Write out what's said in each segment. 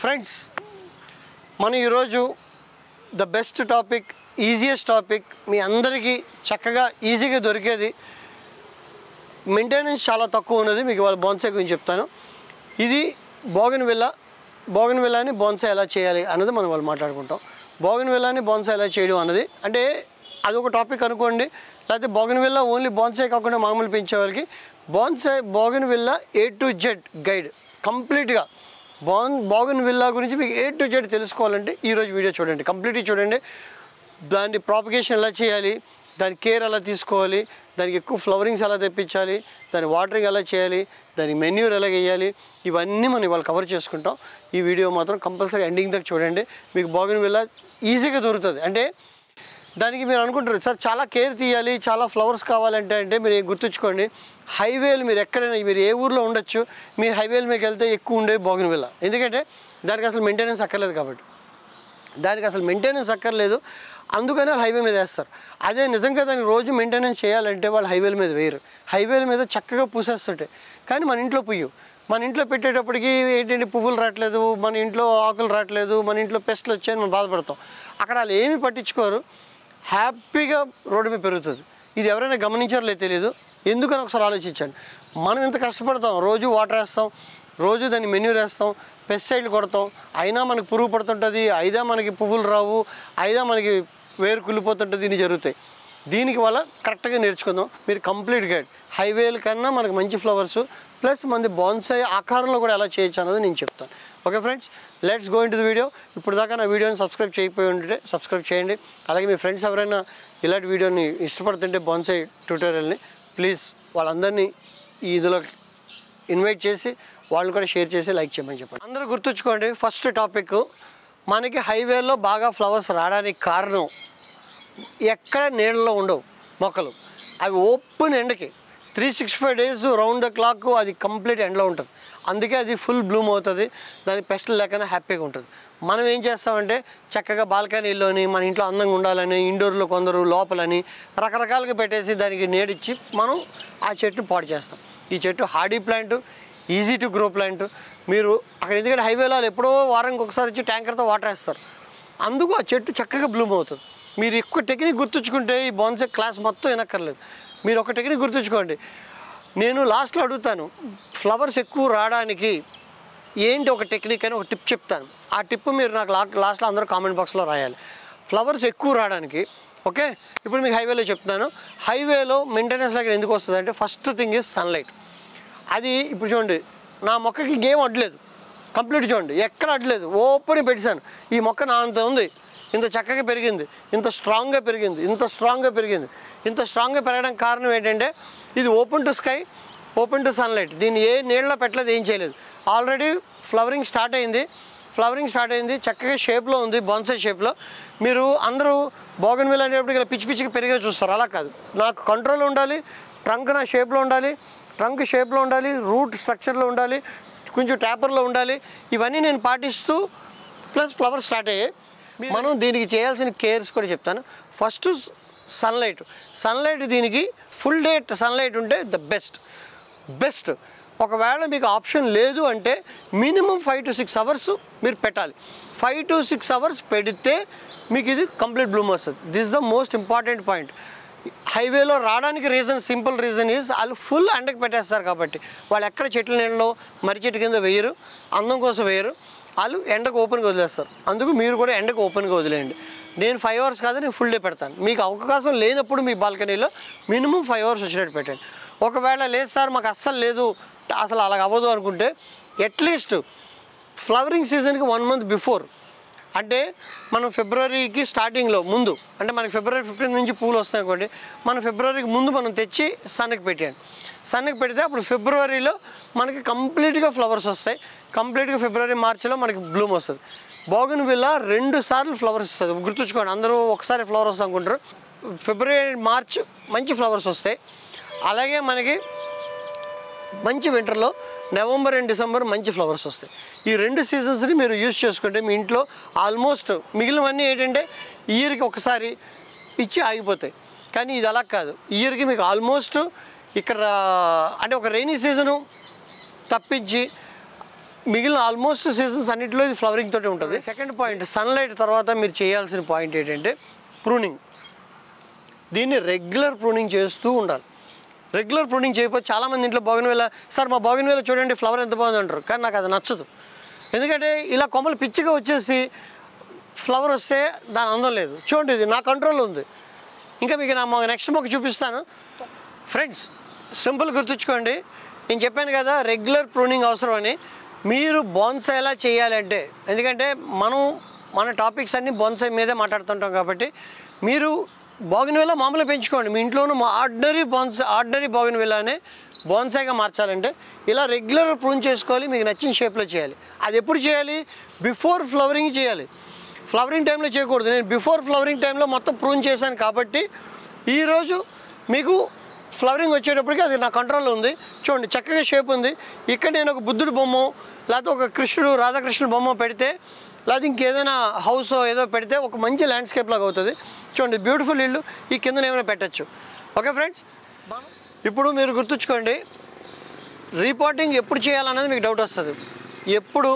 friends మనం ఈరోజు the best topic easiest topic మీ అందరికీ చక్కగా ఈజీగా దొరికేది మెయింటెనెన్స్ చాలా తక్కువ ఉన్నది మీకు వాళ్ళ బోన్సై గురించి చెప్తాను ఇది బోగన్ విల్లా బోగన్ విల్లాని బోన్సై ఎలా చేయాలి అన్నది మనం వాళ్ళు మాట్లాడుకుంటాం బోగన్ విల్లాని బోన్సై ఎలా చేయడం అన్నది అంటే అదొక టాపిక్ అనుకోండి లేకపోతే బోగన్ విల్లా ఓన్లీ బోన్సై కాకుండా మామూలు పెంచే వాళ్ళకి bonsai bougainvillea A to Z guide కంప్లీట్గా బాన్ బోగన్ విల్లా గురించి మీకు ఏ టు జెడ్ తెలుసుకోవాలంటే ఈరోజు వీడియో చూడండి కంప్లీట్గా చూడండి దాన్ని ప్రాపగేషన్ ఎలా చేయాలి దాని కేర్ ఎలా తీసుకోవాలి దానికి ఎక్కువ ఫ్లవరింగ్స్ ఎలా తెప్పించాలి దాని వాటరింగ్ ఎలా చేయాలి దాని మెన్యూర్ ఎలా వేయాలి ఇవన్నీ మనం ఇవాళ కవర్ చేసుకుంటాం ఈ వీడియో మాత్రం కంపల్సరీ ఎండింగ్ దాకా చూడండి మీకు బాగుని వెళ్ళ ఈజీగా దొరుకుతుంది అంటే దానికి మీరు అనుకుంటారు సార్ చాలా కేర్ తీయాలి చాలా ఫ్లవర్స్ కావాలంటే అంటే మీరు ఏం గుర్తుంచుకోండి హైవేలు మీరు ఎక్కడైనా మీరు ఏ ఊర్లో ఉండొచ్చు మీరు హైవేల మీకు వెళ్తే ఎక్కువ ఉండే బాగుని వెళ్ళ ఎందుకంటే దానికి అసలు మెయింటెనెన్స్ అక్కర్లేదు కాబట్టి దానికి అసలు మెయింటెనెన్స్ అక్కర్లేదు అందుకని వాళ్ళు హైవే మీద వేస్తారు అదే నిజంగా దానికి రోజు మెయింటెనెన్స్ చేయాలంటే వాళ్ళు హైవేల మీద వేయరు హైవేల మీద చక్కగా పూసేస్తుంటాయి కానీ మన ఇంట్లో పుయ్యు మన ఇంట్లో పెట్టేటప్పటికి ఏంటంటే పువ్వులు రావట్లేదు మన ఇంట్లో ఆకులు రావట్లేదు మన ఇంట్లో పెస్ట్లు వచ్చాయని మనం బాధపడతాం అక్కడ వాళ్ళు ఏమి పట్టించుకోరు హ్యాపీగా రోడ్డు మీద పెరుగుతుంది ఇది ఎవరైనా గమనించారో లేదు తెలియదు ఎందుకని ఒకసారి ఆలోచించండి మనం ఇంత కష్టపడతాం రోజు వాటర్ వేస్తాం రోజు దాన్ని మెన్యూ వేస్తాం పెస్టిసైడ్లు కొడతాం అయినా మనకి పురుగు పడుతుంటుంది అయినా మనకి పువ్వులు రావు అయినా మనకి వేరు కుళ్ళిపోతుంటుంది ఇన్ని జరుగుతాయి దీనికి వల్ల కరెక్ట్గా నేర్చుకుందాం మీరు కంప్లీట్ గైడ్ హైవేల కన్నా మనకు మంచి ఫ్లవర్స్ ప్లస్ మంది బాన్సాయి ఆకారంలో కూడా ఎలా చేయొచ్చు అన్నది నేను చెప్తాను okay friends let's go into the video ఇప్పుడు దాకా నా వీడియోని సబ్స్క్రైబ్ చేయకపోయి ఉంటే సబ్స్క్రైబ్ చేయండి అలాగే మీ ఫ్రెండ్స్ ఎవరైనా ఇలాంటి వీడియోని ఇష్టపడుతుంటే బాన్సాయి ట్యూటోరియల్ని ప్లీజ్ వాళ్ళందరినీ ఈ ఇదిలో ఇన్వైట్ చేసి వాళ్ళు కూడా షేర్ చేసి లైక్ చేయమని చెప్పండి అందరూ గుర్తుంచుకోండి ఫస్ట్ టాపిక్ మనకి హైవేలో బాగా ఫ్లవర్స్ రావడానికి కారణం ఎక్కడ నీళ్ళలో ఉండవు మొక్కలు అవి ఓపెన్ ఎండకి three sixty five days round the clock అది కంప్లీట్ ఎండలో ఉంటుంది అందుకే అది ఫుల్ బ్లూమ్ అవుతుంది దాని పెస్ట్లు లేకనే హ్యాపీగా ఉంటుంది మనం ఏం చేస్తామంటే చక్కగా బాల్కనీలోని మన ఇంట్లో అందంగా ఉండాలని ఇండోర్లో కొందరు లోపలని రకరకాలుగా పెట్టేసి దానికి నీడిచ్చి మనం ఆ చెట్టు పాడు చేస్తాం ఈ చెట్టు hardy plant easy to grow plant మీరు అక్కడ ఎందుకంటే హైవేలో వాళ్ళు ఎప్పుడో వారానికి ఒకసారి వచ్చి ట్యాంకర్తో వాటర్ వేస్తారు అందుకు ఆ చెట్టు చక్కగా బ్లూమ్ అవుతుంది మీరు ఎక్కువ టెక్నిక్ గుర్తుంచుకుంటే ఈ బాన్సే క్లాస్ మొత్తం వినక్కర్లేదు మీరు ఒక టెక్నిక్ గుర్తుంచుకోండి నేను లాస్ట్లో అడుగుతాను ఫ్లవర్స్ ఎక్కువ రావడానికి ఏంటి ఒక టెక్నిక్ అని ఒక టిప్ చెప్తాను ఆ టిప్ మీరు నాకు లా లాస్ట్లో అందరూ కామెంట్ బాక్స్లో రాయాలి ఫ్లవర్స్ ఎక్కువ రావడానికి ఓకే ఇప్పుడు మీకు హైవేలో చెప్తున్నాను హైవేలో మెయింటెనెన్స్ దగ్గర ఎందుకు వస్తుంది అంటే ఫస్ట్ థింగ్ ఇస్ సన్లైట్ అది ఇప్పుడు చూడండి నా మొక్కకి ఇంకేం అడ్లేదు కంప్లీట్ చూడండి ఎక్కడ అడ్లేదు ఓపెన్ పెట్టాను ఈ మొక్క నా అంత ఉంది ఇంత చక్కగా పెరిగింది ఇంత స్ట్రాంగ్గా పెరిగింది ఇంత స్ట్రాంగ్గా పెరిగింది ఇంత స్ట్రాంగ్గా పెరగడానికి కారణం ఏంటంటే ఇది open to sky open to sunlight దీన్ని ఏ నీళ్ళలో పెట్టలేదు ఏం చేయలేదు ఆల్రెడీ ఫ్లవరింగ్ స్టార్ట్ అయింది ఫ్లవరింగ్ స్టార్ట్ అయింది చక్కగా షేప్లో ఉంది బాన్సై షేప్లో మీరు అందరూ బోగన్ విల్ అనేప్పటికి ఇలా పిచ్చి పిచ్చిగా పెరిగే చూస్తారు అలా కాదు నాకు కంట్రోల్ ఉండాలి ట్రంక్ నా షేప్లో ఉండాలి ట్రంక్ షేప్లో ఉండాలి రూట్ స్ట్రక్చర్లో ఉండాలి కొంచెం ట్యాపర్లో ఉండాలి ఇవన్నీ నేను పాటిస్తూ ప్లస్ ఫ్లవర్ స్టార్ట్ అయ్యాయి మనం దీనికి చేయాల్సిన కేర్స్ కూడా చెప్తాను ఫస్ట్ సన్లైట్ సన్లైట్ దీనికి ఫుల్ డే సన్లైట్ ఉంటే ద బెస్ట్ బెస్ట్ ఒకవేళ మీకు ఆప్షన్ లేదు అంటే minimum five to six hours మీరు పెట్టాలి ఫైవ్ టు సిక్స్ అవర్స్ పెడితే మీకు ఇది కంప్లీట్ బ్లూమ్ వస్తుంది this the most important point హైవేలో రావడానికి రీజన్ సింపుల్ రీజన్ ఈజ్ వాళ్ళు ఫుల్ ఎండకి పెట్టేస్తారు కాబట్టి వాళ్ళు ఎక్కడ చెట్ల నీళ్ళలో మర్రి చెట్టు కింద వేయరు అందం కోసం వేయరు వాళ్ళు ఎండకు ఓపెన్గా వదిలేస్తారు అందుకు మీరు కూడా ఎండకు ఓపెన్గా వదిలేయండి నేను ఫైవ్ అవర్స్ కాదు నేను ఫుల్ డే పెడతాను మీకు అవకాశం లేనప్పుడు మీ బాల్కనీలో మినిమం ఫైవ్ అవర్స్ వచ్చినట్టు పెట్టండి ఒకవేళ లేదు సార్ మాకు అస్సలు లేదు అసలు అలాగ అవ్వదు అనుకుంటే అట్లీస్ట్ ఫ్లవరింగ్ సీజన్కి వన్ మంత్ బిఫోర్ అంటే మనం ఫిబ్రవరికి స్టార్టింగ్లో ముందు అంటే మనకి ఫిబ్రవరి ఫిఫ్టీన్ నుంచి పూలు వస్తాయి అనుకోండి మనం ఫిబ్రవరికి ముందు మనం తెచ్చి సన్కి పెట్టాను సన్కి పెడితే అప్పుడు ఫిబ్రవరిలో మనకి కంప్లీట్గా ఫ్లవర్స్ వస్తాయి కంప్లీట్గా ఫిబ్రవరి మార్చిలో మనకి బ్లూమ్ వస్తుంది బోగన్ విల్ల రెండు సార్లు ఫ్లవర్స్ వస్తుంది గుర్తుంచుకోండి అందరూ ఒకసారి ఫ్లవర్ వస్తుంది అనుకుంటారు ఫిబ్రవరి మార్చ్ మంచి ఫ్లవర్స్ వస్తాయి అలాగే మనకి మంచి వింటర్లో నవంబర్ అండ్ డిసెంబర్ మంచి ఫ్లవర్స్ వస్తాయి ఈ రెండు సీజన్స్ని మీరు యూజ్ చేసుకుంటే మీ ఇంట్లో ఆల్మోస్ట్ మిగిలినవన్నీ ఏంటంటే ఇయర్కి ఒకసారి ఇచ్చి ఆగిపోతాయి కానీ ఇది అలా కాదు ఇయర్కి మీకు ఆల్మోస్ట్ ఇక్కడ అంటే ఒక రైనీ సీజను తప్పించి మిగిలిన ఆల్మోస్ట్ సీజన్స్ అన్నింటిలో ఇది ఫ్లవరింగ్ తోటి ఉంటుంది సెకండ్ పాయింట్ సన్లైట్ తర్వాత మీరు చేయాల్సిన పాయింట్ ఏంటంటే ప్రూనింగ్ దీన్ని రెగ్యులర్ ప్రూనింగ్ చేస్తూ ఉండాలి రెగ్యులర్ ప్రూనింగ్ చేయకపోతే చాలామంది ఇంట్లో బాగిన వేళ సార్ మా బాగిన వేళ చూడండి ఫ్లవర్ ఎంత బాగుంది అంటారు కానీ నాకు అది నచ్చదు ఎందుకంటే ఇలా కొమ్మలు పిచ్చిగా వచ్చేసి ఫ్లవర్ వస్తే దాని అందం లేదు చూడండి ఇది నా కంట్రోల్లో ఉంది ఇంకా మీకు నా నెక్స్ట్ మొక్క చూపిస్తాను ఫ్రెండ్స్ సింపుల్ గుర్తుంచుకోండి నేను చెప్పాను కదా రెగ్యులర్ ప్రూనింగ్ అవసరం అని మీరు బోన్సై ఎలా చేయాలంటే ఎందుకంటే మనం మన టాపిక్స్ అన్నీ బోన్సై మీదే మాట్లాడుతుంటాం కాబట్టి మీరు బాగినవిల్లా మామూలుగా పెంచుకోండి మీ ఇంట్లోనూ ఆర్డినరీ బోన్స్ ఆర్డినరీ బాగినవిల్లానే బోన్సాయిగా మార్చాలంటే ఇలా రెగ్యులర్ ప్రూన్ చేసుకోవాలి మీకు నచ్చిన షేప్లో చేయాలి అది ఎప్పుడు చేయాలి బిఫోర్ ఫ్లవరింగ్ చేయాలి ఫ్లవరింగ్ టైంలో చేయకూడదు నేను బిఫోర్ ఫ్లవరింగ్ టైంలో మొత్తం ప్రూన్ చేశాను కాబట్టి ఈరోజు మీకు ఫ్లవరింగ్ వచ్చేటప్పటికి అది నా కంట్రోల్లో ఉంది చూడండి చక్కగా షేప్ ఉంది ఇక్కడ నేను ఒక బుద్ధుడి బొమ్మ లేకపోతే ఒక కృష్ణుడు రాధాకృష్ణుడు బొమ్మ పెడితే లేకపోతే ఇంకేదైనా హౌస్ ఏదో పెడితే ఒక మంచి ల్యాండ్స్కేప్ లాగా అవుతుంది చూడండి బ్యూటిఫుల్ ఇల్లు ఈ కింద ఏమైనా పెట్టచ్చు ఓకే ఫ్రెండ్స్ ఇప్పుడు మీరు గుర్తుంచుకోండి రిపోర్టింగ్ ఎప్పుడు చేయాలన్నది మీకు డౌట్ వస్తుంది ఎప్పుడు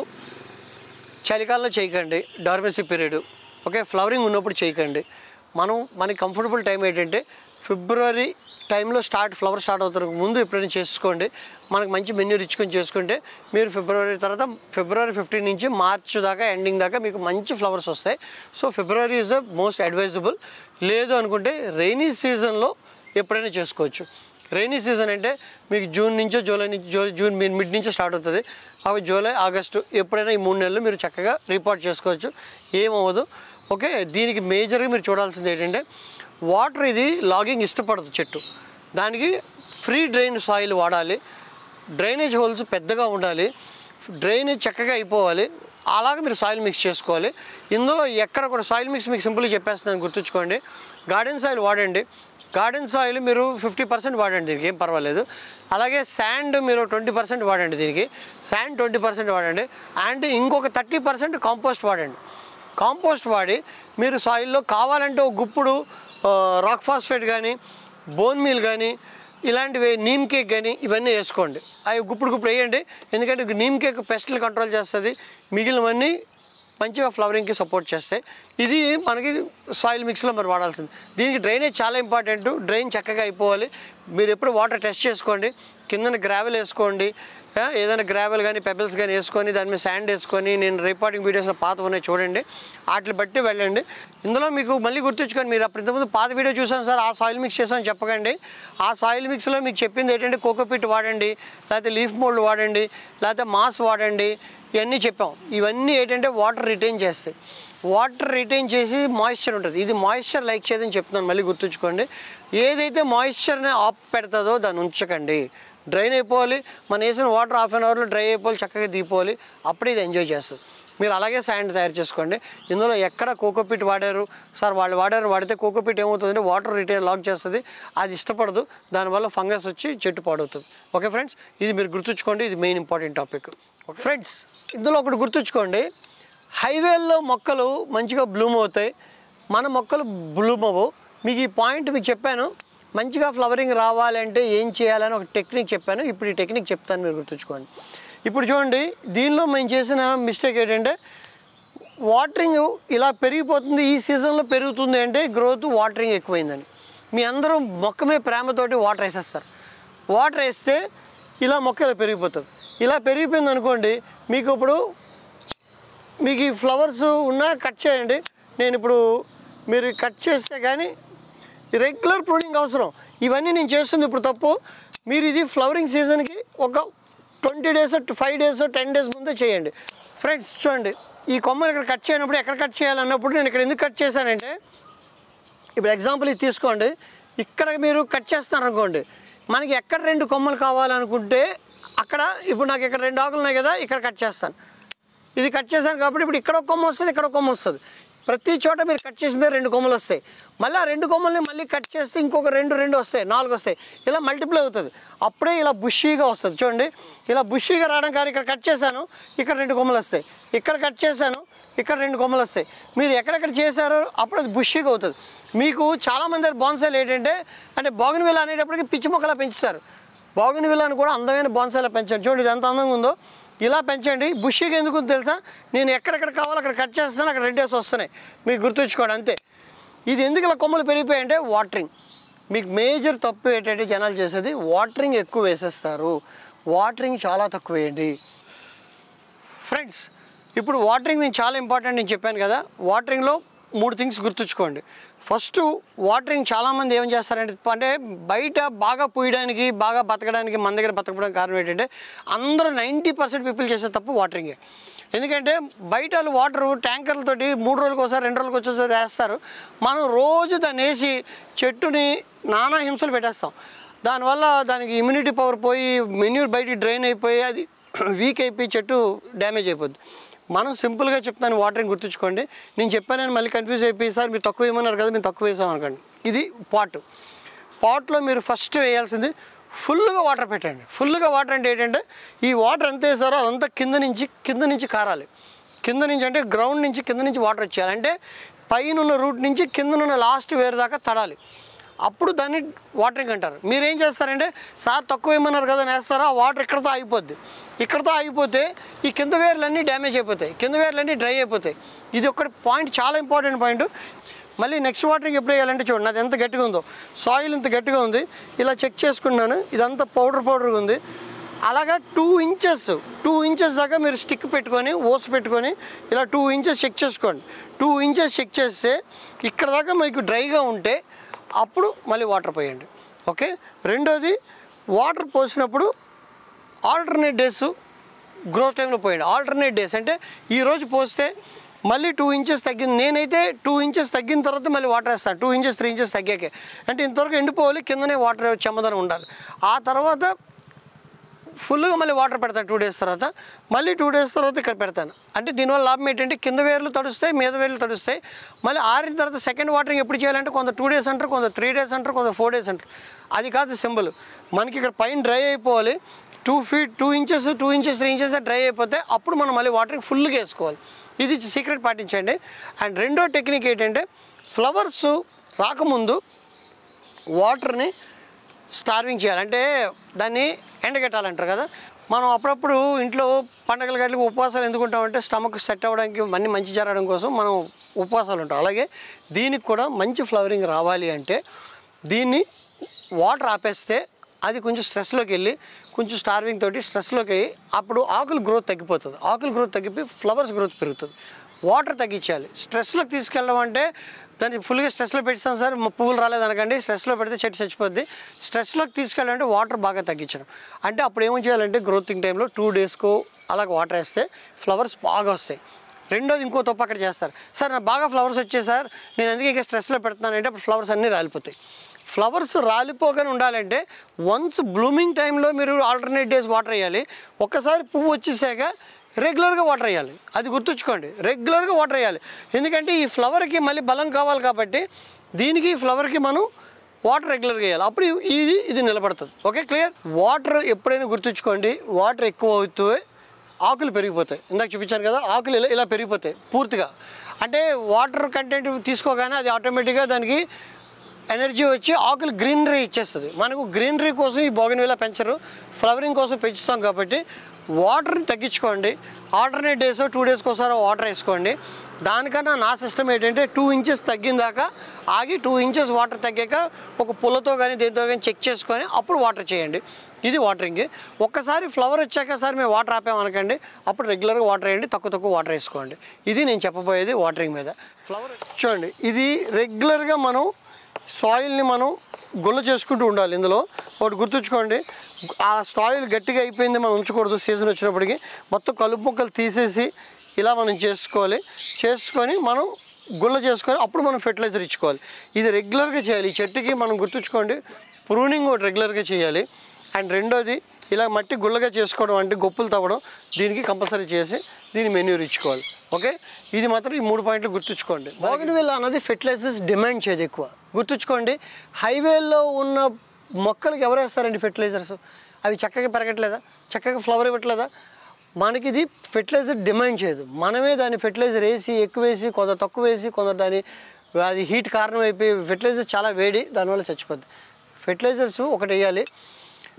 చలికాలంలో చేయకండి డార్మెసీ పీరియడ్ ఓకే ఫ్లవరింగ్ ఉన్నప్పుడు చేయకండి మనం మనకి కంఫర్టబుల్ టైం ఏంటంటే ఫిబ్రవరి టైంలో స్టార్ట్ ఫ్లవర్ స్టార్ట్ అవుతారు ముందు ఎప్పుడైనా చేసుకోండి మనకు మంచి మెన్యూ ఇచ్చుకొని చేసుకుంటే మీరు ఫిబ్రవరి తర్వాత ఫిబ్రవరి ఫిఫ్టీన్ నుంచి మార్చ్ దాకా ఎండింగ్ దాకా మీకు మంచి ఫ్లవర్స్ వస్తాయి so February is the most advisable లేదు అనుకుంటే రైనీ సీజన్లో ఎప్పుడైనా చేసుకోవచ్చు రైనీ సీజన్ అంటే మీకు జూన్ నుంచో జూలై నుంచి జూ జూన్ మిడ్ మిడ్ నుంచో స్టార్ట్ అవుతుంది అవి జూలై ఆగస్టు ఎప్పుడైనా ఈ మూడు నెలలు మీరు చక్కగా రిపోర్ట్ చేసుకోవచ్చు ఏమవ్వదు ఓకే దీనికి మేజర్గా మీరు చూడాల్సింది ఏంటంటే వాటర్ ఇది లాగింగ్ ఇష్టపడదు చెట్టు దానికి ఫ్రీ డ్రైన్ సాయిల్ వాడాలి డ్రైనేజ్ హోల్స్ పెద్దగా ఉండాలి డ్రైనేజ్ చక్కగా అయిపోవాలి అలాగే మీరు సాయిల్ మిక్స్ చేసుకోవాలి ఇందులో ఎక్కడ కూడా సాయిల్ మిక్స్ మీకు సింపుల్గా చెప్పేస్తున్నాను గుర్తుంచుకోండి గార్డెన్ సాయిల్ వాడండి గార్డెన్ సాయిల్ మీరు ఫిఫ్టీ పర్సెంట్ వాడండి దీనికి ఏం పర్వాలేదు అలాగే శాండ్ మీరు ట్వంటీ పర్సెంట్ వాడండి దీనికి శాండ్ ట్వంటీ పర్సెంట్ వాడండి అండ్ ఇంకొక థర్టీ పర్సెంట్ కాంపోస్ట్ వాడండి కాంపోస్ట్ వాడి మీరు సాయిల్లో కావాలంటే ఒక గుప్పుడు ఆ, రాక్ ఫాస్ఫేట్ కానీ బోన్ మీల్ కానీ ఇలాంటివి నీమ్ కేక్ కానీ ఇవన్నీ వేసుకోండి అవి గుప్పుడు గుప్పుడు వేయండి ఎందుకంటే నీమ్ కేక్ పెస్ట్లు కంట్రోల్ చేస్తుంది మిగిలినవన్నీ మంచిగా ఫ్లవరింగ్కి సపోర్ట్ చేస్తాయి ఇది మనకి సాయిల్ మిక్స్లో మరి వాడాల్సింది దీనికి డ్రైనేజ్ చాలా ఇంపార్టెంట్ డ్రైన్ చక్కగా అయిపోవాలి మీరు ఎప్పుడు వాటర్ టెస్ట్ చేసుకోండి కిందన గ్రావెల్ వేసుకోండి ఆ, ఏదైనా గ్రావెల్ కానీ పెబల్స్ కానీ వేసుకొని దాని మీద శాండ్ వేసుకొని నేను రిపోర్టింగ్ వీడియోస్లో పాత ఉన్నాయి చూడండి వాటిని బట్టి వెళ్ళండి ఇందులో మీకు మళ్ళీ గుర్తుంచుకొని మీరు అప్పుడు ఇంతకుముందు పాత వీడియో చూసాను సార్ ఆ సాయిల్ మిక్స్ చేసామని చెప్పకండి ఆ సాయిల్ మిక్స్లో మీకు చెప్పింది ఏంటంటే కోకోపిట్ వాడండి లేకపోతే లీఫ్ మోల్డ్ వాడండి లేకపోతే మాస్ వాడండి ఇవన్నీ చెప్పాం ఇవన్నీ ఏంటంటే వాటర్ రిటైన్ చేస్తాయి వాటర్ రిటైన్ చేసి మాయిశ్చర్ ఉంటుంది ఇది మాయిశ్చర్ లైక్ చేయదని చెప్తున్నాను మళ్ళీ గుర్తుంచుకోండి ఏదైతే మాయిశ్చర్ని ఆఫ్ పెడుతుందో దాన్ని ఉంచకండి డ్రైన్ అయిపోవాలి మనం వేసిన వాటర్ హాఫ్ అన్ అవర్లో డ్రై అయిపోవాలి చక్కగా దిగిపోవాలి అప్పుడే ఇది ఎంజాయ్ చేస్తుంది మీరు అలాగే శాండ్ తయారు చేసుకోండి ఇందులో ఎక్కడ కోకోపిట్ వాడారు సార్ వాళ్ళు వాడారు వాడితే కోకోపిట్ ఏమవుతుందంటే వాటర్ రిటైన్ లాక్ చేస్తుంది అది ఇష్టపడదు దానివల్ల ఫంగస్ వచ్చి చెట్టు పాడవుతుంది ఓకే ఫ్రెండ్స్ ఇది మీరు గుర్తుంచుకోండి ఇది మెయిన్ ఇంపార్టెంట్ టాపిక్ ఫ్రెండ్స్ ఇందులో ఒకటి గుర్తుంచుకోండి హైవేల్లో మొక్కలు మంచిగా బ్లూమ్ అవుతాయి మన మొక్కలు బ్లూమ్ అవ్వవు మీకు ఈ పాయింట్ మీకు చెప్పాను మంచిగా ఫ్లవరింగ్ రావాలంటే ఏం చేయాలని ఒక టెక్నిక్ చెప్పాను ఇప్పుడు ఈ టెక్నిక్ చెప్తాను మీరు గుర్తుంచుకోండి ఇప్పుడు చూడండి దీనిలో మేము చేసిన మిస్టేక్ ఏంటంటే వాటరింగ్ ఇలా పెరిగిపోతుంది ఈ సీజన్లో పెరుగుతుంది అంటే గ్రోత్ వాటరింగ్ ఎక్కువైందని మీ అందరూ మొక్క మీద ప్రేమతోటి వాటర్ వేసేస్తారు వాటర్ వేస్తే ఇలా మొక్క ఇలా పెరిగిపోతుంది ఇలా పెరిగిపోయింది అనుకోండి మీకు ఇప్పుడు మీకు ఈ ఫ్లవర్స్ ఉన్నా కట్ చేయండి నేను ఇప్పుడు మీరు కట్ చేస్తే కానీ రెగ్యులర్ ప్రూనింగ్ అవసరం ఇవన్నీ నేను చేస్తుంది ఇప్పుడు తప్పు మీరు ఇది ఫ్లవరింగ్ సీజన్కి ఒక twenty days five days ten days ముందే చేయండి ఫ్రెండ్స్ చూడండి ఈ కొమ్మలు ఇక్కడ కట్ చేయనప్పుడు ఎక్కడ కట్ చేయాలన్నప్పుడు నేను ఇక్కడ ఎందుకు కట్ చేశానంటే ఇప్పుడు ఎగ్జాంపుల్ ఇది తీసుకోండి ఇక్కడ మీరు కట్ చేస్తారనుకోండి మనకి ఎక్కడ రెండు కొమ్మలు కావాలనుకుంటే అక్కడ ఇప్పుడు నాకు ఇక్కడ రెండు ఆకులు ఉన్నాయి కదా ఇక్కడ కట్ చేస్తాను ఇది కట్ చేశాను కాబట్టి ఇప్పుడు ఇక్కడ ఒక కొమ్మ వస్తుంది ఇక్కడ ఒక కొమ్మ వస్తుంది ప్రతి చోట మీరు కట్ చేసిందే రెండు కొమ్మలు వస్తాయి మళ్ళీ ఆ రెండు కొమ్మల్ని మళ్ళీ కట్ చేస్తే ఇంకొక రెండు రెండు వస్తాయి నాలుగు వస్తాయి ఇలా మల్టిప్లై అవుతుంది అప్పుడే ఇలా బుషీగా వస్తుంది చూడండి ఇలా బుషీగా రావడం కానీ ఇక్కడ కట్ చేశాను ఇక్కడ రెండు కొమ్మలు వస్తాయి ఇక్కడ కట్ చేశాను ఇక్కడ రెండు కొమ్మలు వస్తాయి మీరు ఎక్కడెక్కడ చేశారో అప్పుడు అది బుషీగా అవుతుంది మీకు చాలామంది బాన్సాయిలు ఏంటంటే అంటే బాగుని అనేటప్పటికి పిచ్చి మొక్కలా పెంచుతారు బాగుని విల్లాని కూడా అందమైన బాన్సాయిలా పెంచాను చూడండి ఇది ఎంత అందంగా ఉందో ఇలా పెంచండి బుషిగా ఎందుకు ఉందో తెలుసా నేను ఎక్కడెక్కడ కావాలో అక్కడ కట్ చేస్తాను అక్కడ రెడ్ డేస్ వస్తున్నాయి మీకు గుర్తుంచుకోండి అంతే ఇది ఎందుకు ఇలా కొమ్మలు పెరిగిపోయాయంటే వాటరింగ్ మీకు మేజర్ తప్పు ఏంటంటే జనాలు చేసేది వాటరింగ్ ఎక్కువ వేసేస్తారు వాటరింగ్ చాలా తక్కువ వేయండి ఫ్రెండ్స్ ఇప్పుడు వాటరింగ్ నేను చాలా ఇంపార్టెంట్ నేను చెప్పాను కదా వాటరింగ్లో మూడు థింగ్స్ గుర్తుంచుకోండి ఫస్ట్ వాటరింగ్ చాలామంది ఏం చేస్తారంటే అంటే బయట బాగా పూయడానికి బాగా బతకడానికి మన దగ్గర బతకపోవడానికి కారణం ఏంటంటే అందరూ నైంటీ పర్సెంట్ పీపుల్ చేసే తప్పు వాటరింగే ఎందుకంటే బయట వాళ్ళు వాటర్ ట్యాంకర్లతోటి మూడు రోజులకు ఒకసారి రెండు రోజులకు వచ్చేసారి వేస్తారు మనం రోజు దాన్ని వేసి చెట్టుని నానా హింసలు పెట్టేస్తాం దానివల్ల దానికి ఇమ్యూనిటీ పవర్ పోయి మెన్యూర్ బయటికి డ్రైన్ అయిపోయి అది వీక్ అయిపోయి చెట్టు డ్యామేజ్ అయిపోద్ది మనం సింపుల్గా చెప్తాను వాటరింగ్ గుర్తుంచుకోండి నేను చెప్పానని మళ్ళీ కన్ఫ్యూజ్ అయిపోయి సార్ మీరు తక్కువ వేయమన్నారు కదా మేము తక్కువ వేసాం అనుకోండి ఇది పాట్ పాట్లో మీరు ఫస్ట్ వేయాల్సింది ఫుల్గా వాటర్ పెట్టండి ఫుల్గా వాటర్ అంటే ఏంటంటే ఈ వాటర్ ఎంత వేసారో అదంతా కింద నుంచి కింద నుంచి కారాలి కింద నుంచి అంటే గ్రౌండ్ నుంచి కింద నుంచి వాటర్ వచ్చేయాలి అంటే పైన ఉన్న రూట్ నుంచి కింద ఉన్న లాస్ట్ వేరు దాకా తడాలి అప్పుడు దాన్ని వాటరింగ్ అంటారు మీరు ఏం చేస్తారంటే సార్ తక్కువ ఏమన్నారు కదా అని వేస్తారో ఆ వాటర్ ఇక్కడతో ఆగిపోద్ది ఇక్కడతో ఆగిపోతే ఈ కింద వేర్లన్నీ డ్యామేజ్ అయిపోతాయి కింద వేర్లన్నీ డ్రై అయిపోతాయి ఇది ఒకటి పాయింట్ చాలా ఇంపార్టెంట్ పాయింట్ మళ్ళీ నెక్స్ట్ వాటరింగ్ ఎప్పుడు వేయాలంటే చూడండి అది ఎంత గట్టిగా ఉందో సాయిల్ ఇంత గట్టిగా ఉంది ఇలా చెక్ చేసుకున్నాను ఇదంతా పౌడర్ పౌడర్గా ఉంది అలాగా టూ ఇంచెస్ టూ ఇంచెస్ దాకా మీరు స్టిక్ పెట్టుకొని ఓస్ పెట్టుకొని ఇలా టూ ఇంచెస్ చెక్ చేసుకోండి టూ ఇంచెస్ చెక్ చేస్తే ఇక్కడ దాకా మీకు డ్రైగా ఉంటే అప్పుడు మళ్ళీ వాటర్ పోయండి ఓకే రెండోది వాటర్ పోసినప్పుడు ఆల్టర్నేట్ డేస్ గ్రోత్ టైంలో పోయండి ఆల్టర్నేట్ డేస్ అంటే ఈ రోజు పోస్తే మళ్ళీ టూ ఇంచెస్ తగ్గింది నేనైతే టూ ఇంచెస్ తగ్గిన తర్వాత మళ్ళీ వాటర్ వేస్తాను టూ ఇంచెస్ త్రీ ఇంచెస్ తగ్గాకే అంటే ఇంతవరకు ఎండిపోవాలి కిందనే వాటర్ చెమ్మదనం ఉండాలి ఆ తర్వాత ఫుల్గా మళ్ళీ వాటర్ పెడతాను టూ డేస్ తర్వాత మళ్ళీ టూ డేస్ తర్వాత ఇక్కడ పెడతాను అంటే దీనివల్ల లాభం ఏంటంటే కింద వేర్లు తడుస్తాయి మీద వేర్లు తడుస్తాయి మళ్ళీ ఆరిన తర్వాత సెకండ్ వాటరింగ్ ఎప్పుడు చేయాలంటే కొంత టూ డేస్ అంటారు కొంత త్రీ డేస్ అంటారు కొంత ఫోర్ డేస్ అంటారు అది కాదు సింబల్ మనకి ఇక్కడ పైన డ్రై అయిపోవాలి two feet two inches two inches three inches dry అయిపోతే అప్పుడు మనం మళ్ళీ వాటరింగ్ ఫుల్గా వేసుకోవాలి ఇది సీక్రెట్ పాటించండి అండ్ రెండో టెక్నిక్ ఏంటంటే ఫ్లవర్స్ రాకముందు వాటర్ని స్టార్వింగ్ చేయాలి అంటే దాన్ని ఎండగట్టాలంటారు కదా మనం అప్పుడప్పుడు ఇంట్లో పండగల గట్లకి ఉపవాసాలు ఎందుకు ఉంటామంటే స్టమక్ సెట్ అవ్వడానికి అన్ని మంచి జరగడం కోసం మనం ఉపవాసాలు ఉంటాం అలాగే దీనికి కూడా మంచి ఫ్లవరింగ్ రావాలి అంటే దీన్ని వాటర్ ఆపేస్తే అది కొంచెం స్ట్రెస్లోకి వెళ్ళి కొంచెం స్టార్వింగ్ తోటి స్ట్రెస్లోకి అయ్యి అప్పుడు ఆకుల గ్రోత్ తగ్గిపోతుంది ఆకుల గ్రోత్ తగ్గిపోయి ఫ్లవర్స్ గ్రోత్ పెరుగుతుంది వాటర్ తగ్గించాలి స్ట్రెస్లోకి తీసుకెళ్ళడం అంటే దాన్ని ఫుల్గా స్ట్రెస్లో పెట్టాం సార్ మా పువ్వులు రాలేదు అనకండి స్ట్రెస్లో పెడితే చెట్టు చచ్చిపోద్ది స్ట్రెస్లోకి తీసుకెళ్ళాలంటే వాటర్ బాగా తగ్గించడం అంటే అప్పుడు ఏం చేయాలంటే గ్రోతింగ్ టైంలో టూ డేస్కో అలాగ వాటర్ వేస్తే ఫ్లవర్స్ బాగా వస్తాయి రెండోది ఇంకో తప్పు అక్కడ చేస్తారు సార్ నాకు బాగా ఫ్లవర్స్ వచ్చాయి సార్ నేను అందుకే ఇంకా స్ట్రెస్లో పెడుతున్నానంటే అప్పుడు ఫ్లవర్స్ అన్నీ రాలిపోతాయి ఫ్లవర్స్ రాలిపోగానే ఉండాలంటే వన్స్ బ్లూమింగ్ టైంలో మీరు ఆల్టర్నేట్ డేస్ వాటర్ వేయాలి ఒక్కసారి పువ్వు వచ్చేసాక రెగ్యులర్గా వాటర్ వేయాలి అది గుర్తుంచుకోండి రెగ్యులర్గా వాటర్ వేయాలి ఎందుకంటే ఈ ఫ్లవర్కి మళ్ళీ బలం కావాలి కాబట్టి దీనికి ఈ ఫ్లవర్కి మనం వాటర్ రెగ్యులర్గా వేయాలి అప్పుడు ఇది ఇది నిలబడుతుంది ఓకే క్లియర్ వాటర్ ఎప్పుడైనా గుర్తుంచుకోండి వాటర్ ఎక్కువ అవుతూ ఆకులు పెరిగిపోతాయి ఇందాక చూపించాను కదా ఆకులు ఇలా ఇలా పెరిగిపోతాయి పూర్తిగా అంటే వాటర్ కంటెంట్ తీసుకోగానే అది ఆటోమేటిక్గా దానికి ఎనర్జీ వచ్చి ఆకులు గ్రీనరీ ఇచ్చేస్తుంది మనకు గ్రీనరీ కోసం ఈ బోగన్విలా పెంచరు ఫ్లవరింగ్ కోసం పెంచుతాం కాబట్టి వాటర్ని తగ్గించుకోండి ఆల్టర్నేట్ డేస్ టూ డేస్కి ఒకసారి వాటర్ వేసుకోండి దానికన్నా నా సిస్టమ్ ఏంటంటే టూ ఇంచెస్ తగ్గిన దాకా ఆగి టూ ఇంచెస్ వాటర్ తగ్గాక ఒక పుల్లతో కానీ దేంతో కానీ చెక్ చేసుకొని అప్పుడు వాటర్ చేయండి ఇది వాటరింగ్ ఒక్కసారి ఫ్లవర్ వచ్చాక సార్ మేము వాటర్ ఆపామనకండి అప్పుడు రెగ్యులర్గా వాటర్ వేయండి తక్కువ తక్కువ వాటర్ వేసుకోండి ఇది నేను చెప్పబోయేది వాటరింగ్ మీద ఫ్లవర్ చూడండి ఇది రెగ్యులర్గా మనం సాయిల్ని మనం గుల్ల చేసుకుంటూ ఉండాలి ఇందులో ఒకటి గుర్తుంచుకోండి ఆ సాయిల్ గట్టిగా అయిపోయింది మనం ఉంచకూడదు సీజన్ వచ్చినప్పటికి మొత్తం కలుపు మొక్కలు తీసేసి ఇలా మనం చేసుకోవాలి చేసుకొని మనం గుల్ల చేసుకొని అప్పుడు మనం ఫెర్టిలైజర్ ఇచ్చుకోవాలి ఇది రెగ్యులర్గా చేయాలి ఈ చెట్టుకి మనం గుర్తుంచుకోండి ప్రూనింగ్ ఒకటి రెగ్యులర్గా చేయాలి అండ్ రెండోది ఇలా మట్టి గుల్లగా చేసుకోవడం అంటే గొప్పులు తవ్వడం దీనికి కంపల్సరీ చేసి దీని మెన్యూర్ ఇచ్చుకోవాలి ఓకే ఇది మాత్రం ఈ మూడు పాయింట్లు గుర్తుంచుకోండి బోగన్విల్ అన్నది ఫెర్టిలైజర్స్ డిమాండ్ చేయదు ఎక్కువ గుర్తుంచుకోండి హైవేలో ఉన్న మొక్కలకు ఎవరు వేస్తారండి ఫెర్టిలైజర్స్ అవి చక్కగా పెరగట్లేదా చక్కగా ఫ్లవర్ ఇవ్వట్లేదా మనకి ఇది ఫెర్టిలైజర్ డిమాండ్ చేయదు మనమే దాన్ని ఫెర్టిలైజర్ వేసి ఎక్కువ వేసి కొంత తక్కువ వేసి కొందరు దాన్ని అది హీట్ కారణం అయిపోయి ఫెర్టిలైజర్ చాలా వేడి దానివల్ల చచ్చిపోద్ది ఫెర్టిలైజర్స్ ఒకటి వేయాలి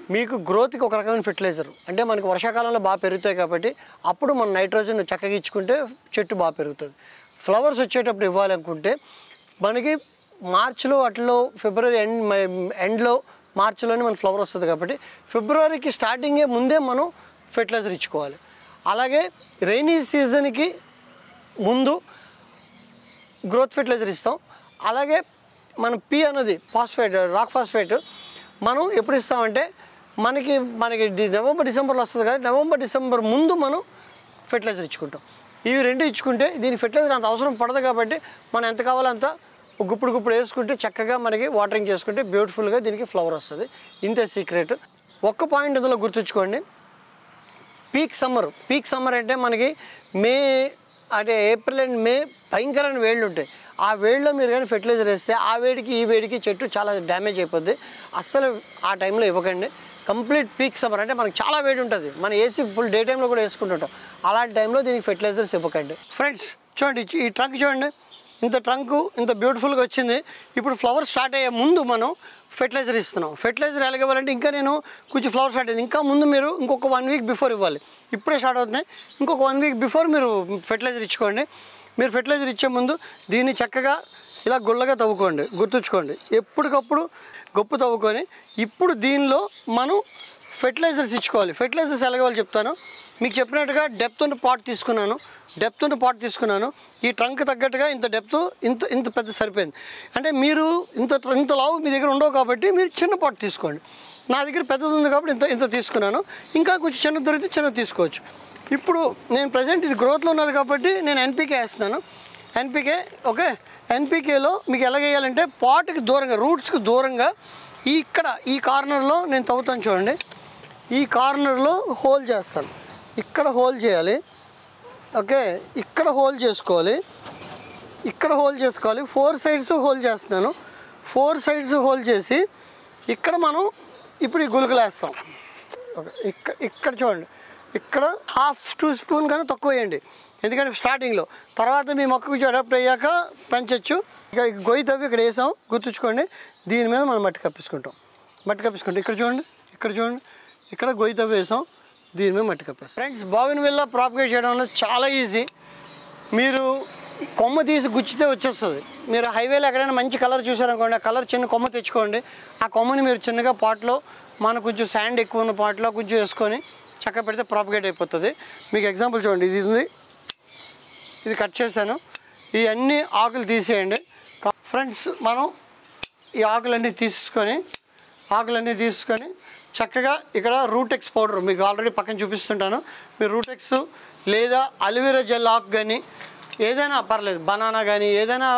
మీకు గ్రోత్కి ఒక రకమైన ఫెర్టిలైజర్ అంటే మనకి వర్షాకాలంలో బాగా పెరుగుతాయి కాబట్టి అప్పుడు మనం నైట్రోజన్ చక్కగా ఇచ్చుకుంటే చెట్టు బాగా పెరుగుతుంది ఫ్లవర్స్ వచ్చేటప్పుడు ఇవ్వాలనుకుంటే మనకి మార్చిలో అట్లలో ఫిబ్రవరి ఎండ్ ఎండ్లో మార్చిలోనే మన ఫ్లవర్ వస్తుంది కాబట్టి ఫిబ్రవరికి స్టార్టింగే ముందే మనం ఫెర్టిలైజర్ ఇచ్చుకోవాలి అలాగే రైనీ సీజన్కి ముందు గ్రోత్ ఫెర్టిలైజర్ ఇస్తాం అలాగే మనం పి అన్నది ఫాస్ఫేట్ రాక్ ఫాస్ఫేట్ మనం ఎప్పుడు ఇస్తామంటే మనకి మనకి డి- నవంబర్ డిసెంబర్లో వస్తుంది కదా నవంబర్ డిసెంబర్ ముందు మనం ఫెర్టిలైజర్ ఇచ్చుకుంటాం ఇవి రెండు ఇచ్చుకుంటే దీని ఫెర్టిలైజర్ అంత అవసరం పడదు కాబట్టి మనం ఎంత కావాలో అంత ఒక గుప్పుడు గుప్పుడు వేసుకుంటే చక్కగా మనకి వాటరింగ్ చేసుకుంటే బ్యూటిఫుల్గా దీనికి ఫ్లవర్ వస్తుంది ఇంతే సీక్రెట్ ఒక్క పాయింట్ ఇందులో గుర్తుంచుకోండి పీక్ సమ్మర్ పీక్ సమ్మర్ అంటే మనకి మే అంటే ఏప్రిల్ అండ్ మే భయంకరమైన వేళ్ళు ఉంటాయి ఆ వేడిలో మీరు కానీ ఫెర్టిలైజర్ వేస్తే ఆ వేడికి ఈ వేడికి చెట్టు చాలా డ్యామేజ్ అయిపోద్ది అస్సలు ఆ టైంలో ఇవ్వకండి కంప్లీట్ పీక్ సమ్మర్ అంటే మనకి చాలా వేడి ఉంటుంది మన ఏసీ ఫుల్ డే టైంలో కూడా వేసుకుంటుంటాం అలాంటి టైంలో దీనికి ఫెర్టిలైజర్స్ ఇవ్వకండి ఫ్రెండ్స్ చూడండి ఈ- ఈ ట్రంక్ చూడండి ఇంత ట్రంక్ ఇంత బ్యూటిఫుల్గా వచ్చింది ఇప్పుడు ఫ్లవర్ స్టార్ట్ అయ్యే ముందు మనం ఫెర్టిలైజర్ ఇస్తున్నాం ఫెర్టిలైజర్ ఎలాగ ఇవ్వాలంటే ఇంకా నేను కొంచెం ఫ్లవర్ స్టార్ట్ అయింది ఇంకా ముందు మీరు ఇంకొక వన్ వీక్ బిఫోర్ ఇవ్వాలి ఇప్పుడే స్టార్ట్ అవుతున్నాయి ఇంకొక వన్ వీక్ బిఫోర్ మీరు ఫెర్టిలైజర్ ఇచ్చుకోండి మీరు ఫెర్టిలైజర్ ఇచ్చే ముందు దీన్ని చక్కగా ఇలా గుల్లగా తవ్వుకోండి గుర్తుంచుకోండి ఎప్పటికప్పుడు గొప్పు తవ్వుకొని ఇప్పుడు దీనిలో మనం ఫెర్టిలైజర్స్ ఇచ్చుకోవాలి ఫెర్టిలైజర్స్ ఎలాగవాలి చెప్తాను మీకు చెప్పినట్టుగా డెప్త్ ఉన్న పాట్ తీసుకున్నాను డెప్త్ ఉన్న పాట్ తీసుకున్నాను ఈ ట్రంక్ తగ్గట్టుగా ఇంత డెప్త్ ఇంత ఇంత పెద్ద సరిపోయింది అంటే మీరు ఇంత ఇంత లావు మీ దగ్గర ఉండవు కాబట్టి మీరు చిన్న పాట్ తీసుకోండి నా దగ్గర పెద్దది ఉంది కాబట్టి ఇంత ఇంత తీసుకున్నాను ఇంకా కొంచెం చిన్న దొరికితే చిన్న తీసుకోవచ్చు ఇప్పుడు నేను ప్రజెంట్ ఇది గ్రోత్లో ఉన్నది కాబట్టి నేను ఎన్పికే వేస్తున్నాను ఎన్పికే ఓకే ఎన్పికేలో మీకు ఎలా వేయాలంటే పాట్కి దూరంగా రూట్స్కి దూరంగా ఈ ఇక్కడ ఈ కార్నర్లో నేను తవ్వుతాను చూడండి ఈ కార్నర్లో హోల్ చేస్తాను ఇక్కడ హోల్ చేయాలి ఓకే ఇక్కడ హోల్ చేసుకోవాలి ఇక్కడ హోల్ చేసుకోవాలి ఫోర్ సైడ్స్ హోల్ చేస్తున్నాను ఫోర్ సైడ్స్ హోల్ చేసి ఇక్కడ మనం ఇప్పుడు ఈ గుళికలు వేస్తాం ఓకే ఇక్కడ ఇక్కడ చూడండి ఇక్కడ హాఫ్ టూ స్పూన్ కన్నా తక్కువ వేయండి ఎందుకంటే స్టార్టింగ్లో తర్వాత మీ మొక్క కొంచెం అడాప్ట్ అయ్యాక పెంచవచ్చు ఇక్కడ గొయ్యి తవ్వి ఇక్కడ వేసాం గుర్తుంచుకోండి దీని మీద మనం మట్టి కప్పించుకుంటాం మట్టి కప్పించుకుంటాం ఇక్కడ చూడండి ఇక్కడ చూడండి ఇక్కడ గొయ్యి తవ్వి వేసాం దీని మీద మట్టి కప్పేస్తాం ఫ్రెండ్స్ బావిన వల్ల ప్రాపగేట్ చేయడం అనేది చాలా ఈజీ మీరు ఈ కొమ్మ తీసి గుచ్చితే వచ్చేస్తుంది మీరు హైవేలో ఎక్కడైనా మంచి కలర్ చూసారనుకోండి ఆ కలర్ చిన్న కొమ్మ తెచ్చుకోండి ఆ కొమ్మని మీరు చిన్నగా పాట్లో మన కొంచెం శాండ్ ఎక్కువ ఉన్న పాట్లో కొంచెం వేసుకొని చక్క పెడితే ప్రాపగేట్ అయిపోతుంది మీకు ఎగ్జాంపుల్ చూడండి ఇది ఉంది ఇది కట్ చేశాను ఈ అన్ని ఆకులు తీసేయండి ఫ్రెండ్స్ మనం ఈ ఆకులన్నీ తీసుకొని ఆకులన్నీ తీసుకొని చక్కగా ఇక్కడ రూటెక్స్ పౌడర్ మీకు ఆల్రెడీ పక్కన చూపిస్తుంటాను మీరు రూటెక్స్ లేదా అలివెరా జెల్ ఆకు కానీ ఏదైనా పర్లేదు బనానా కానీ ఏదైనా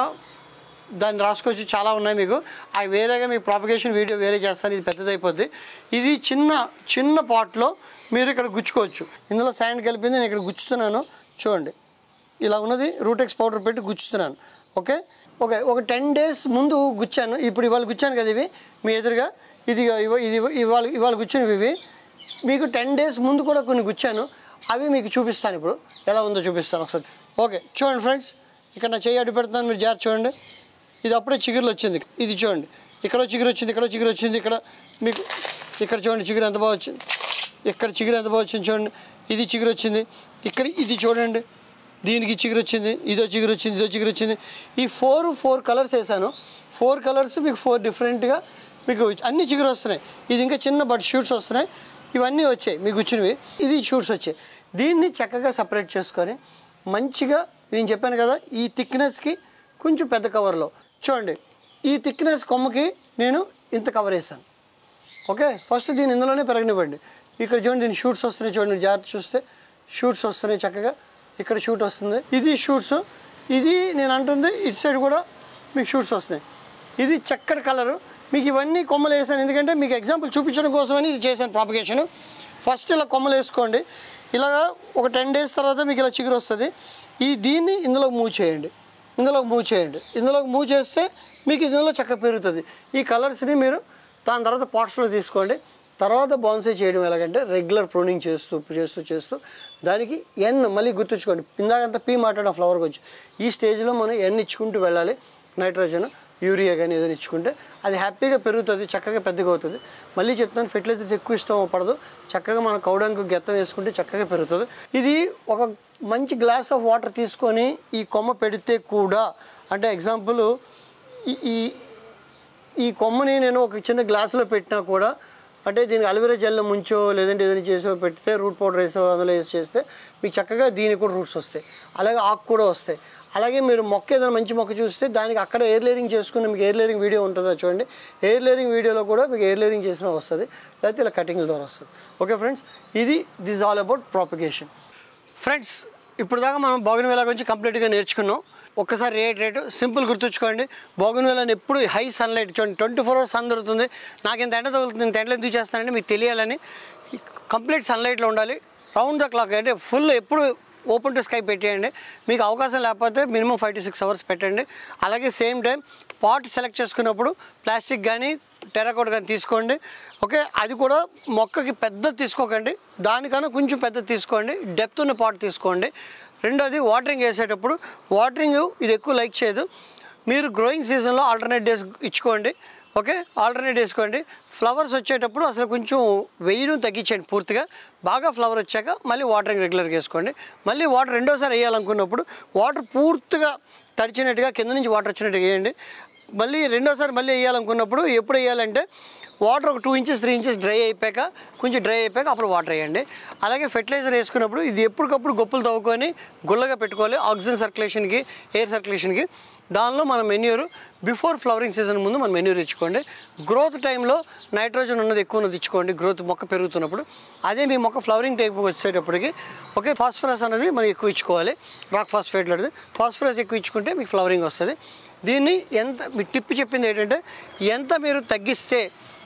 దాన్ని రాసుకొచ్చి చాలా ఉన్నాయి మీకు అవి వేరేగా మీకు ప్రాపగేషన్ వీడియో వేరే చేస్తాను ఇది పెద్దదైపోద్ది ఇది చిన్న చిన్న పాట్లో మీరు ఇక్కడ గుచ్చుకోవచ్చు ఇందులో శాండ్ కలిపింది నేను ఇక్కడ గుచ్చుతున్నాను చూడండి ఇలా ఉన్నది రూటెక్స్ పౌడర్ పెట్టి గుచ్చుతున్నాను ఓకే ఓకే ఒక టెన్ డేస్ ముందు గుచ్చాను ఇప్పుడు ఇవాళ గుచ్చాను కదా ఇవి మీ ఎదురుగా ఇది ఇవ- ఇది ఇవాళ ఇవాళ గుచ్చినవి ఇవి మీకు టెన్ డేస్ ముందు కూడా కొన్ని గుచ్చాను అవి మీకు చూపిస్తాను ఇప్పుడు ఎలా ఉందో చూపిస్తాను ఒకసారి ఓకే చూడండి ఫ్రెండ్స్ ఇక్కడ నా చెయ్యి అడ్డు పెడుతున్నాను మీరు జాగ్రత్త చూడండి ఇది అప్పుడే చిగురులు వచ్చింది ఇది చూడండి ఇక్కడ చిగురు వచ్చింది ఇక్కడ చిగురు వచ్చింది ఇక్కడ మీకు ఇక్కడ చూడండి చిగురు ఎంత బాగా వచ్చింది ఇక్కడ చిగురు ఎంత బాగా వచ్చింది చూడండి ఇది చిగురు వచ్చింది ఇక్కడ ఇది చూడండి దీనికి చిగురు వచ్చింది ఇదో చిగురు వచ్చింది ఇదో చిగురు వచ్చింది ఈ ఫోర్ ఫోర్ కలర్స్ వేసాను ఫోర్ కలర్స్ మీకు ఫోర్ డిఫరెంట్గా మీకు అన్ని చిగురు వస్తున్నాయి ఇది ఇంకా చిన్న బడ్ షూట్స్ వస్తున్నాయి ఇవన్నీ వచ్చాయి మీకు వచ్చినవి ఇది షూట్స్ వచ్చాయి దీన్ని చక్కగా సపరేట్ చేసుకొని మంచిగా నేను చెప్పాను కదా ఈ థిక్నెస్కి కొంచెం పెద్ద కవర్లో చూడండి ఈ థిక్నెస్ కొమ్మకి నేను ఇంత కవర్ వేసాను ఓకే ఫస్ట్ దీన్ని ఇందులోనే పెరగనివ్వండి ఇక్కడ చూడండి దీని షూట్స్ వస్తున్నాయి చూడండి జాగ్రత్త చూస్తే షూట్స్ వస్తున్నాయి చక్కగా ఇక్కడ షూట్ వస్తుంది ఇది షూట్స్ ఇది నేను అంటుంది ఇటు సైడ్ కూడా మీకు షూట్స్ వస్తున్నాయి ఇది చక్కటి కలరు మీకు ఇవన్నీ కొమ్మలు వేసాను ఎందుకంటే మీకు ఎగ్జాంపుల్ చూపించడం కోసమని ఇది చేశాను ప్రాపగేషన్ ఫస్ట్ ఇలా కొమ్మలు వేసుకోండి ఇలాగా ఒక టెన్ డేస్ తర్వాత మీకు ఇలా చిగురు వస్తుంది ఈ దీన్ని ఇందులో మూవ్ చేయండి ఇందులో మూవ్ చేయండి ఇందులో మూవ్ చేస్తే మీకు ఇందులో చక్కగా పెరుగుతుంది ఈ కలర్స్ని మీరు దాని తర్వాత పాట్స్లో తీసుకోండి తర్వాత బౌన్సీ చేయడం ఎలాగంటే రెగ్యులర్ ప్రూనింగ్ చేస్తూ చేస్తూ చేస్తూ దానికి ఎన్ మళ్ళీ గుర్తుంచుకోండి ఇందాకంతా పీ మాట్లాడడం ఫ్లవర్కి వచ్చి ఈ స్టేజ్లో మనం ఎన్ ఇచ్చుకుంటూ వెళ్ళాలి నైట్రోజన్ యూరియా కానీ ఏదైనా ఇచ్చుకుంటే అది హ్యాపీగా పెరుగుతుంది చక్కగా పెద్దగా అవుతుంది మళ్ళీ చెప్తాను ఫెర్టిలైజర్స్ ఎక్కువ ఇష్టం పడదు చక్కగా మనం కౌడంకు గెత్తం వేసుకుంటే చక్కగా పెరుగుతుంది ఇది ఒక మంచి గ్లాస్ ఆఫ్ వాటర్ తీసుకొని ఈ కొమ్మ పెడితే కూడా అంటే ఎగ్జాంపుల్ ఈ ఈ ఈ కొమ్మని నేను ఒక చిన్న గ్లాసులో పెట్టినా కూడా అంటే దీనికి అలోవెరా జెల్ ముంచో లేదంటే ఏదైనా చేసో పెడితే రూట్ పౌడర్ వేసో అందులో వేసి చేస్తే మీకు చక్కగా దీనికి కూడా రూట్స్ వస్తాయి అలాగే ఆకు కూడా వస్తాయి అలాగే మీరు మొక్క ఏదైనా మంచి మొక్క చూస్తే దానికి అక్కడ ఎయిర్ లేరింగ్ చేసుకున్న మీకు ఎయిర్ లేరింగ్ వీడియో ఉంటుందో చూడండి ఎయిర్ లేరింగ్ వీడియోలో కూడా మీకు ఎయిర్ లేరింగ్ చేసిన వస్తుంది లేకపోతే ఇలా కటింగ్ ద్వారా వస్తుంది ఓకే ఫ్రెండ్స్ ఇది this all about propagation friends ఇప్పుడు దాకా మనం బోగన్వేలా గురించి కంప్లీట్గా నేర్చుకున్నాం ఒక్కసారి రేట్ రేటు సింపుల్ గుర్తుంచుకోండి బోగన్వేలాని ఎప్పుడు హై సన్లైట్ చూడండి ట్వంటీ ఫోర్ అవర్స్ సన్ దొరుకుతుంది నాకు ఇంత ఎండ తగులుతుంది ఇంత ఎండలు ఎందుకు చేస్తానంటే మీకు తెలియాలని కంప్లీట్ సన్లైట్లో ఉండాలి రౌండ్ ద క్లాక్ అంటే ఫుల్ ఎప్పుడు ఓపెన్ టు స్కై పెట్టేయండి మీకు అవకాశం లేకపోతే minimum five to six hours పెట్టండి అలాగే సేమ్ టైం పాట్ సెలెక్ట్ చేసుకున్నప్పుడు ప్లాస్టిక్ కానీ టెరాకోట్ కానీ తీసుకోండి ఓకే అది కూడా మొక్కకి పెద్దది తీసుకోకండి దానికన్నా కొంచెం పెద్దది తీసుకోండి డెప్త్ ఉన్న పాట్ తీసుకోండి రెండోది వాటరింగ్ వేసేటప్పుడు వాటరింగ్ ఇది ఎక్కువ లైక్ చేయదు మీరు గ్రోయింగ్ సీజన్లో ఆల్టర్నేట్ డేస్ ఇచ్చుకోండి ఓకే ఆల్టర్నేట్ వేసుకోండి ఫ్లవర్స్ వచ్చేటప్పుడు అసలు కొంచెం వెయ్యడం తగ్గించండి పూర్తిగా బాగా ఫ్లవర్ వచ్చాక మళ్ళీ వాటరింగ్ రెగ్యులర్గా వేసుకోండి మళ్ళీ వాటర్ రెండోసారి వేయాలనుకున్నప్పుడు వాటర్ పూర్తిగా తడిచినట్టుగా కింద నుంచి వాటర్ వచ్చినట్టుగా వేయండి మళ్ళీ రెండోసారి మళ్ళీ వేయాలనుకున్నప్పుడు ఎప్పుడు వేయాలంటే వాటర్ ఒక two inches three inches dry అయిపోయాక కొంచెం డ్రై అయిపోయాక అప్పుడు వాటర్ వేయండి అలాగే ఫెర్టిలైజర్ వేసుకున్నప్పుడు ఇది ఎప్పటికప్పుడు గొప్పలు తవ్వుకొని గుల్లగా పెట్టుకోవాలి ఆక్సిజన్ సర్క్యులేషన్కి ఎయిర్ సర్క్యులేషన్కి దానిలో మన మెన్యూర్ బిఫోర్ ఫ్లవరింగ్ సీజన్ ముందు మనం మెన్యూర్ ఇచ్చుకోండి గ్రోత్ టైంలో నైట్రోజన్ ఉన్నది ఎక్కువ ఉన్నది ఇచ్చుకోండి గ్రోత్ మొక్క పెరుగుతున్నప్పుడు అదే మీ మొక్క ఫ్లవరింగ్ టైప్ వచ్చేటప్పటికి ఓకే ఫాస్ఫరస్ అనేది మనం ఎక్కువ ఇచ్చుకోవాలి రాక్ ఫాస్ఫేట్ అనేది ఫాస్ఫరస్ ఎక్కువ ఇచ్చుకుంటే మీకు ఫ్లవరింగ్ వస్తుంది దీన్ని ఎంత మీ టిప్ చెప్పింది ఏంటంటే ఎంత మీరు తగ్గిస్తే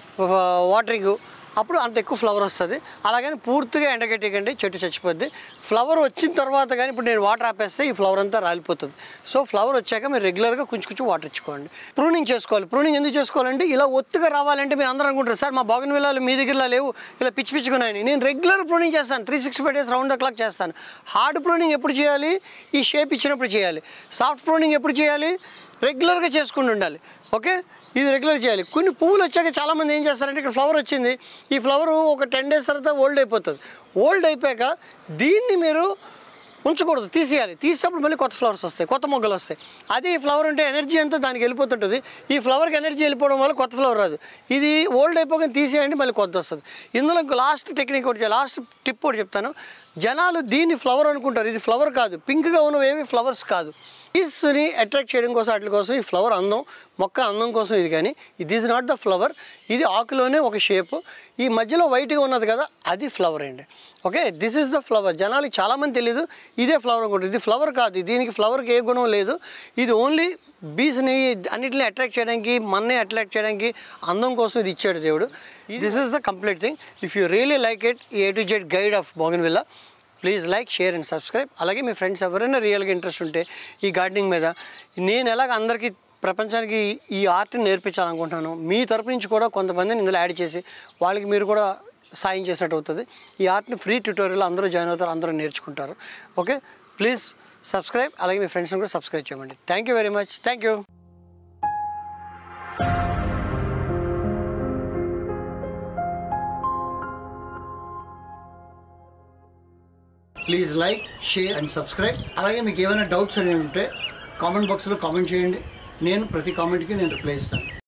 వాటరింగ్ అప్పుడు అంత ఎక్కువ ఫ్లవర్ వస్తుంది అలాగని పూర్తిగా ఎండగట్టేయకండి చెట్టు చచ్చిపోద్ది ఫ్లవర్ వచ్చిన తర్వాత కానీ ఇప్పుడు నేను వాటర్ ఆపేస్తే ఈ ఫ్లవర్ అంతా రాలిపోతుంది సో ఫ్లవర్ వచ్చాక మీరు రెగ్యులర్గా కొంచెం కొంచెం వాటర్ ఇచ్చుకోండి ప్రూనింగ్ చేసుకోవాలి ప్రూనింగ్ ఎందుకు చేసుకోవాలంటే ఇలా ఒత్తుగా రావాలంటే మీరు అందరూ అనుకుంటారు సార్ మా బాగుని వెళ్ళాలి మీ దగ్గర లేవు ఇలా పిచ్చి పిచ్చుకున్నాయని నేను రెగ్యులర్ ప్రూనింగ్ చేస్తాను three sixty five days round the clock చేస్తాను హార్డ్ ప్రూనింగ్ ఎప్పుడు చేయాలి ఈ షేప్ ఇచ్చినప్పుడు చేయాలి సాఫ్ట్ ప్రూనింగ్ ఎప్పుడు చేయాలి రెగ్యులర్గా చేసుకుంటూ ఉండాలి ఓకే ఇది రెగ్యులర్ చేయాలి కొన్ని పువ్వులు వచ్చాక చాలామంది ఏం చేస్తారంటే ఇక్కడ ఫ్లవర్ వచ్చింది ఈ ఫ్లవర్ ఒక టెన్ డేస్ తర్వాత ఓల్డ్ అయిపోతుంది ఓల్డ్ అయిపోయాక దీన్ని మీరు ఉంచకూడదు తీసేయాలి తీసేటప్పుడు మళ్ళీ కొత్త ఫ్లవర్స్ వస్తాయి కొత్త మొగ్గలు వస్తాయి అదే ఈ ఫ్లవర్ ఉంటే ఎనర్జీ అంతా దానికి వెళ్ళిపోతుంటుంది ఈ ఫ్లవర్కి ఎనర్జీ వెళ్ళిపోవడం వల్ల కొత్త ఫ్లవర్ రాదు ఇది ఓల్డ్ అయిపోగానే తీసేయండి మళ్ళీ కొత్త వస్తుంది ఇందులో ఇంకో లాస్ట్ టెక్నిక్ ఒకటి లాస్ట్ టిప్ ఒకటి చెప్తాను జనాలు దీన్ని ఫ్లవర్ అనుకుంటారు ఇది ఫ్లవర్ కాదు పింక్గా ఉన్నవేవి ఫ్లవర్స్ కాదు పీస్ని అట్రాక్ట్ చేయడం కోసం వాటి కోసం ఈ ఫ్లవర్ అందం మొక్క అందం కోసం ఇది కానీ ఇది ఈజ్ నాట్ ద ఫ్లవర్ ఇది ఆకులోనే ఒక షేప్ ఈ మధ్యలో వైట్గా ఉన్నది కదా అది ఫ్లవర్ అండి okay this is the flower జనాలకి చాలామంది తెలియదు ఇదే ఫ్లవర్ అనుకుంటారు ఇది ఫ్లవర్ కాదు దీనికి ఫ్లవర్కి ఏ గుణం లేదు ఇది ఓన్లీ బీస్ని అన్నిటిని అట్రాక్ట్ చేయడానికి మన్నే అట్రాక్ట్ చేయడానికి అందం కోసం ఇది ఇచ్చాడు దేవుడు this is the complete thing if you really like it A to Z guide of bougainvillea please like share and subscribe అలాగే మీ ఫ్రెండ్స్ ఎవరైనా రియల్గా ఇంట్రెస్ట్ ఉంటే ఈ గార్డెనింగ్ మీద నేను ఎలాగ అందరికీ ప్రపంచానికి ఈ ఆర్ట్ని నేర్పించాలనుకుంటున్నాను మీ తరపు నుంచి కూడా కొంతమందిని ఇందులో యాడ్ చేసి వాళ్ళకి మీరు కూడా సాయం చేసినట్టు అవుతుంది ఈ ఆర్ట్ని ఫ్రీ ట్యూటోరియల్ అందరూ జాయిన్ అవుతారు అందరూ నేర్చుకుంటారు ఓకే ప్లీజ్ సబ్స్క్రైబ్ అలాగే మీ ఫ్రెండ్స్ని కూడా సబ్స్క్రైబ్ చేయమండి thank you very much thank you please like share and subscribe అలాగే మీకు ఏమైనా డౌట్స్ అనేవి ఉంటే కామెంట్ బాక్స్లో కామెంట్ చేయండి నేను ప్రతి కామెంట్కి నేను రిప్లై ఇస్తాను